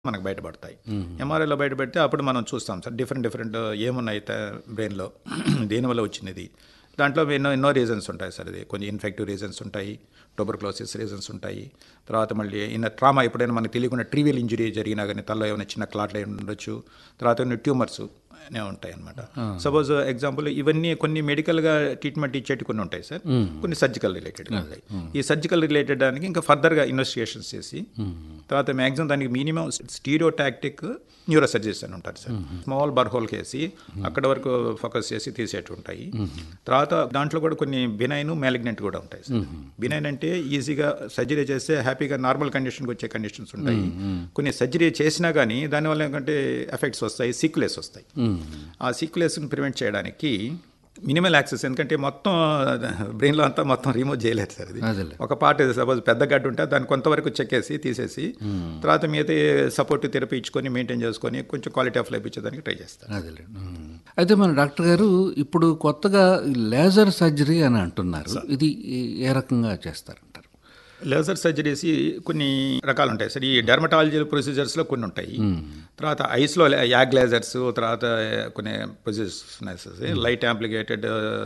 మనకు బయటపడతాయి ఎంఆర్ఐలో బయటపెడితే అప్పుడు మనం చూస్తాం సార్ డిఫరెంట్ డిఫరెంట్ ఏమున్నాయి బ్రెయిన్లో దేనివల్ల వచ్చింది ఇది దాంట్లో ఎన్నో ఎన్నో రీజన్స్ ఉంటాయి సార్ ఇది కొన్ని ఇన్ఫెక్టివ్ రీజన్స్ ఉంటాయి ట్యూబర్క్లోసిస్ రీజన్స్ ఉంటాయి తర్వాత మళ్ళీ ఇన్న ట్రామా ఎప్పుడైనా మనకు తెలియకుండా ట్రివియల్ ఇంజరీ జరిగినా కానీ తలలో ఏమైనా చిన్న క్లాట్లు అయి ఉండొచ్చు తర్వాత కొన్ని ట్యూమర్స్ అనే ఉంటాయి అనమాట సపోజ్ ఎగ్జాంపుల్ ఇవన్నీ కొన్ని మెడికల్గా ట్రీట్మెంట్ ఇచ్చేటి కొన్ని ఉంటాయి సార్ కొన్ని సర్జికల్ రిలేటెడ్ ఉంటాయి ఈ సర్జికల్ రిలేటెడ్ దానికి ఇంకా ఫర్దర్గా ఇన్వెస్టిగేషన్స్ చేసి తర్వాత మ్యాక్సిమం దానికి మినిమం స్టీరియోటాక్టిక్ న్యూరో సర్జరీస్ అని ఉంటారు సార్ స్మాల్ బర్హోల్ కేసి అక్కడ వరకు ఫోకస్ చేసి తీసేటి ఉంటాయి తర్వాత దాంట్లో కూడా కొన్ని బినైన్ మ్యాలిగ్నెంట్ కూడా ఉంటాయి సార్ బినైన్ అంటే ఈజీగా సర్జరీ చేస్తే హ్యాపీగా నార్మల్ కండిషన్కి వచ్చే కండిషన్స్ ఉంటాయి కొన్ని సర్జరీ చేసినా కానీ దానివల్ల ఏంటంటే ఎఫెక్ట్స్ వస్తాయి సీక్యులేస్ వస్తాయి ఆ సీక్యులేస్ని ప్రివెంట్ చేయడానికి మినిమల్ యాక్సెస్ ఎందుకంటే మొత్తం బ్రెయిన్లో అంతా మొత్తం రిమూవ్ చేయలేదు సార్ ఇది అదేలే. ఒక పార్ట్ సపోజ్ పెద్ద గడ్డ ఉంటే దాన్ని కొంతవరకు చెక్కేసి తీసేసి తర్వాత మిగతా సపోర్ట్ థెరపీ ఇచ్చుకొని మెయింటైన్ చేసుకొని కొంచెం క్వాలిటీ ఆఫ్ లైఫ్ ఇచ్చేదానికి ట్రై చేస్తారు అదేలే ఉమ్. అయితే మన డాక్టర్ గారు ఇప్పుడు కొత్తగా ఈ లేజర్ సర్జరీ అని అంటున్నారు ఇది ఏ- ఏ రకంగా చేస్తారంటారు లేజర్ సర్జరీస్ కొన్ని రకాలు ఉంటాయి సార్ ఈ డెర్మటాలజీ ప్రొసీజర్స్లో కొన్ని ఉంటాయి తర్వాత ఐస్లో యాగ్ లేజర్స్ తర్వాత కొన్ని ప్రొసీజర్స్ ఉన్నాయి sir light amplified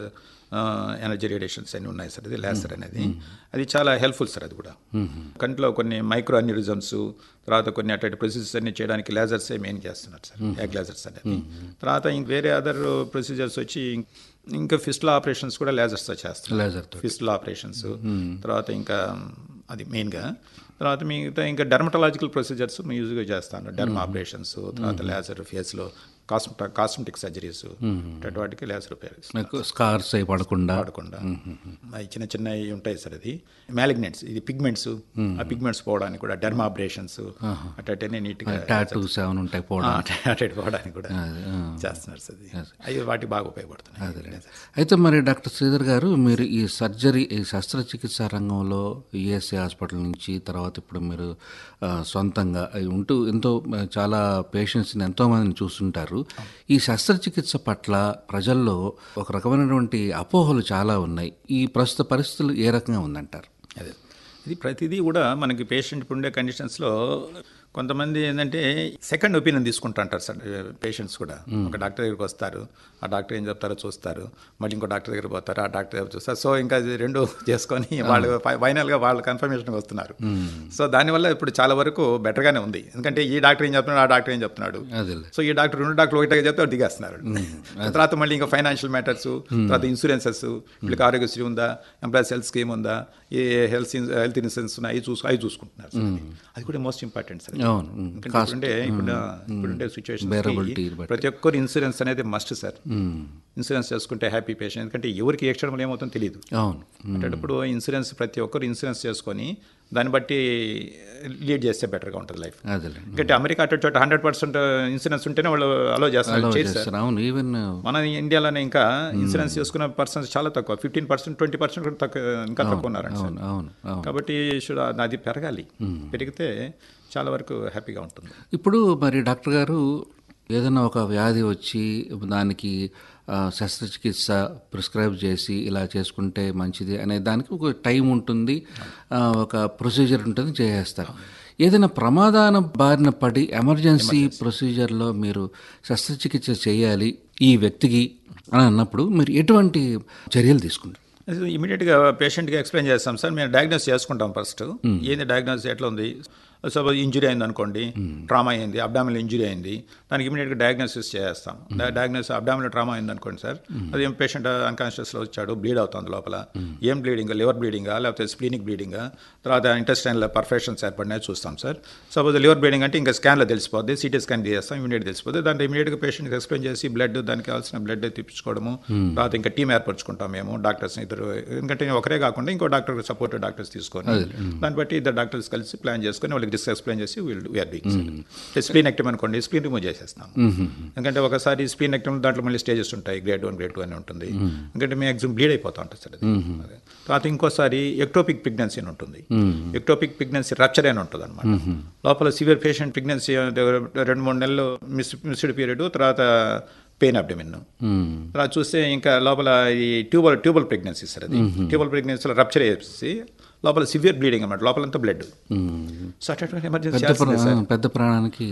energy radiations అన్ని ఉన్నాయి సార్ ఇది లేజర్ అనేది అది చాలా హెల్ప్ఫుల్ సార్ అది కూడా కంట్లో కొన్ని మైక్రో అన్యూరిజమ్స్ తర్వాత కొన్ని అటువంటి ప్రొసీజర్స్ అన్ని చేయడానికి లేజర్స్ మెయిన్ చేస్తున్నారు సార్ యాగ్ లేజర్స్ అనేది తర్వాత ఇంక వేరే అదర్ ప్రొసీజర్స్ వచ్చి ఇంకా ఫిస్టుల ఆపరేషన్స్ కూడా లేజర్స్తో చేస్తారు లేజర్ తో ఫిస్టుల ఆపరేషన్స్ తర్వాత ఇంకా అది మెయిన్గా తర్వాత మిగతా ఇంకా డెర్మటలాజికల్ ప్రొసీజర్స్ యూజ్గా చేస్తాను డెర్మ ఆపరేషన్స్ తర్వాత లేజర్ ఫేస్లో కాస్మెట కాస్మెటిక్ సర్జరీస్ అటువంటి వాటికి లేజర్ ఉపయోగిస్తాం నాకు స్కార్స్ అయి పడకుండా వాడకుండా అవి చిన్న చిన్నవి ఉంటాయి సార్ అది మ్యాలిగ్నెంట్స్ ఇది పిగ్మెంట్స్ ఆ పిగ్మెంట్స్ పోవడానికి కూడా డెర్మ ఆపరేషన్స్ అటనే నీట్గా టాటూస్ ఏమైనా ఉంటాయి పోవడం అటు పోవడానికి కూడా చేస్తున్నారు సార్ అది అవి వాటికి బాగా ఉపయోగపడుతున్నాయి అయితే మరి డాక్టర్ శ్రీధర్ గారు మీరు ఈ సర్జరీ ఈ శస్త్రచికిత్స రంగంలో ఈఎస్ఐ హాస్పిటల్ నుంచి తర్వాత ఇప్పుడు మీరు ఆ, సొంతంగా అయి ఉంటూ ఎంతో ఆ, చాలా పేషెంట్స్ని ఎంతో మందిని చూస్తుంటారు ఈ శస్త్రచికిత్స పట్ల ప్రజల్లో ఒక రకమైనటువంటి అపోహలు చాలా ఉన్నాయి ఈ ప్రస్తుత పరిస్థితులు ఏ రకంగా ఉందంటారు అదే ఇది ప్రతిదీ కూడా మనకి పేషెంట్ ఇప్పుడు ఉండే కండిషన్స్లో కొంతమంది ఏంటంటే సెకండ్ ఒపీనియన్ తీసుకుంటా అంటారు సార్ పేషెంట్స్ కూడా ఒక డాక్టర్ దగ్గరికి వస్తారు ఆ డాక్టర్ ఏం చెప్తారో చూస్తారు మళ్ళీ ఇంకో డాక్టర్ దగ్గరికి పోతారు ఆ డాక్టర్ దగ్గర చూస్తారు సో ఇంకా అది రెండు చేసుకొని వాళ్ళు ఫైనల్గా వాళ్ళు కన్ఫర్మేషన్కి వస్తున్నారు సో దానివల్ల ఇప్పుడు చాలా వరకు బెటర్గానే ఉంది ఎందుకంటే ఈ డాక్టర్ ఏం చెప్తున్నాడు ఆ డాక్టర్ ఏం చెప్తున్నాడు అదేలే సో ఈ డాక్టర్ రెండు డాక్టర్లు ఒకటే చెప్తే దిగేస్తున్నారు తర్వాత మళ్ళీ ఇంకా ఫైనాన్షియల్ మ్యాటర్స్ తర్వాత ఇన్సూరెన్సెస్ వీళ్ళకి ఆరోగ్యశ్రీ ఉందా ఎంప్లాయీస్ హెల్త్ స్కీమ్ ఉందా ఏ హెల్త్ హెల్త్ ఇన్సూరెన్స్ ఉన్నాయి అవి చూసు అవి చూసుకుంటున్నారు సార్ అది. అది కూడా మోస్ట్ ఇంపార్టెంట్ సార్ అవును ఉమ్. ఎందుకంటే ఇప్పుడుండే ఇప్పుడు ఇప్పుడుండే Bearability సిచ్యువేషన్ బట్టి. ప్రతి ఒక్కరు ఇన్సూరెన్స్ అనేది మస్ట్ సార్ ఉమ్. ఇన్సూరెన్స్ చేసుకుంటే హ్యాపీ పేషెంట్ ఎందుకంటే ఎవరికి ఏ క్షణంలో ఏమవుతుందో తెలియదు అవును ఉమ్. అటప్పుడు ఇన్సూరెన్స్ ప్రతి ఒక్కరు ఇన్సూరెన్స్ చేసుకొని దాన్ని బట్టి లీడ్ చేస్తే బెటర్గా ఉంటుంది లైఫ్ అదేలే ఎందుకంటే అమెరికా అటు చోట హండ్రెడ్ పర్సెంట్ ఇన్సూరెన్స్ ఉంటేనే వాళ్ళు అలో చేస్తారు అలా చేయరు సార్ చేస్తారు అవును ఈవెన్ మన ఇండియాలోనే ఇంకా ఇన్సూరెన్స్ చేసుకున్న పర్సన్స్ చాలా తక్కువ ఫిఫ్టీన్ పర్సెంట్ ట్వంటీ పర్సెంట్ కూడా తక్కువ ఇంకా తక్కువ ఉన్నారండి సార్ అవును అవును అవును కాబట్టి should అది పెరగాలి పెరిగితే చాలా వరకు హ్యాపీగా ఉంటుంది ఇప్పుడు మరి డాక్టర్ గారు ఏదైనా ఒక వ్యాధి వచ్చి దానికి ఆ, శస్త్రచికిత్స ప్రిస్క్రైబ్ చేసి ఇలా చేసుకుంటే మంచిది అనే దానికి ఒక టైం ఉంటుంది ఆ, ఒక ప్రొసీజర్ ఉంటుంది చేసేస్తారు ఏదైనా ప్రమాదాన బారిన పడి ఎమర్జెన్సీ ప్రొసీజర్లో మీరు శస్త్రచికిత్స చేయాలి ఈ వ్యక్తికి అని అన్నప్పుడు మీరు ఎటువంటి చర్యలు తీసుకుంటారు ఇమీడియట్గా పేషెంట్కి ఎక్స్ప్లెయిన్ చేస్తాం సార్ మేము డయాగ్నోస్ చేసుకుంటాం ఫస్ట్ ఏంది డయాగ్నోస్ ఎట్లా ఉంది సపోజ్ ఇంజురీ అయింది అనుకోండి ట్రామా అయింది అబ్డామిల్ ఇంజురీ అయింది దానికి ఇమీడియట్గా డయాగ్నోసిస్ చేస్తాం డయాగ్నోస్ అబ్డామిల్ ట్రామా అయింది అనుకోండి సార్ అది ఏం పేషెంట్ అన్కాన్షియస్లో వచ్చాడు బ్లీడ్ అవుతుంది లోపల ఏం బ్లీడింగ్ లివర్ బ్లీడింగా లేకపోతే స్ప్లీనిక్ బ్లీడింగా తర్వాత ఇంటెస్టైన్లో పర్ఫెక్షన్స్ ఏర్పడినాయి చూస్తాం సార్ సపోజ్ లివర్ బ్లీడింగ్ అంటే ఇంకా స్కాన్లో తెలిసిపోద్ది సిటీ స్కాన్ చేస్తాం ఇమీడియట్ తెలిసిపోద్ది దాంట్లో ఇమీడియట్గా పేషెంట్కి ఎక్స్ప్లెయిన్ చేసి బ్లడ్ దానికి కావాల్సిన బ్లడ్ తెప్పించుకోవడము తర్వాత ఇంకా టీం ఏర్పరచుకుంటాం మేము డాక్టర్స్ ఇద్దరు ఎందుకంటే ఒకరే కాకుండా ఇంకో డాక్టర్ సపోర్ట్ డాక్టర్స్ తీసుకొని దాన్ని బట్టి ఇద్దరు డాక్టర్స్ కలిసి ప్లాన్ చేసుకొని వాళ్ళకి డిస్క్ ఎక్స్ప్లెయిన్ చేసి వీళ్ళు వీఆర్ బీయింగ్ స్ప్లీన్ ఎక్టమ్ అనుకోండి స్ప్లీన్ రిమూవ్ చేసేస్తాం ఎందుకంటే ఒకసారి స్ప్లీన్ ఎక్టమ్ దాంట్లో మళ్ళీ స్టేజెస్ ఉంటాయి గ్రేడ్ వన్ గ్రేడ్ టూ అని ఉంటుంది ఎందుకంటే మీ ఎగ్జామ్ బ్లీడ్ అయిపోతా ఉంటుంది సార్ అది అదే. తర్వాత ఇంకోసారి ఎక్టోపిక్ ప్రెగ్నెన్సీ అని ఉంటుంది ఎక్టోపిక్ ప్రెగ్నెన్సీ రప్చర్ అని ఉంటుంది అనమాట లోపల సివియర్ పేషెంట్ ప్రెగ్నెన్సీ రెండు మూడు నెలలు మిస్ మిస్డ్ పీరియడ్ తర్వాత పెయిన్ అబ్డమిన్ తర్వాత చూస్తే ఇంకా లోపల ఈ ట్యూబల్ ట్యూబల్ ప్రెగ్నెన్సీ సార్ అది ట్యూబల్ ప్రెగ్నెన్సీలో రప్చర్ చేసి లోపల సివియర్ బ్లీడింగ్ అనమాట లోపలంతా బ్లడ్ సో అటువంటి ఎమర్జెన్సీ పెద్ద ప్రా- పెద్ద ప్రాణానికి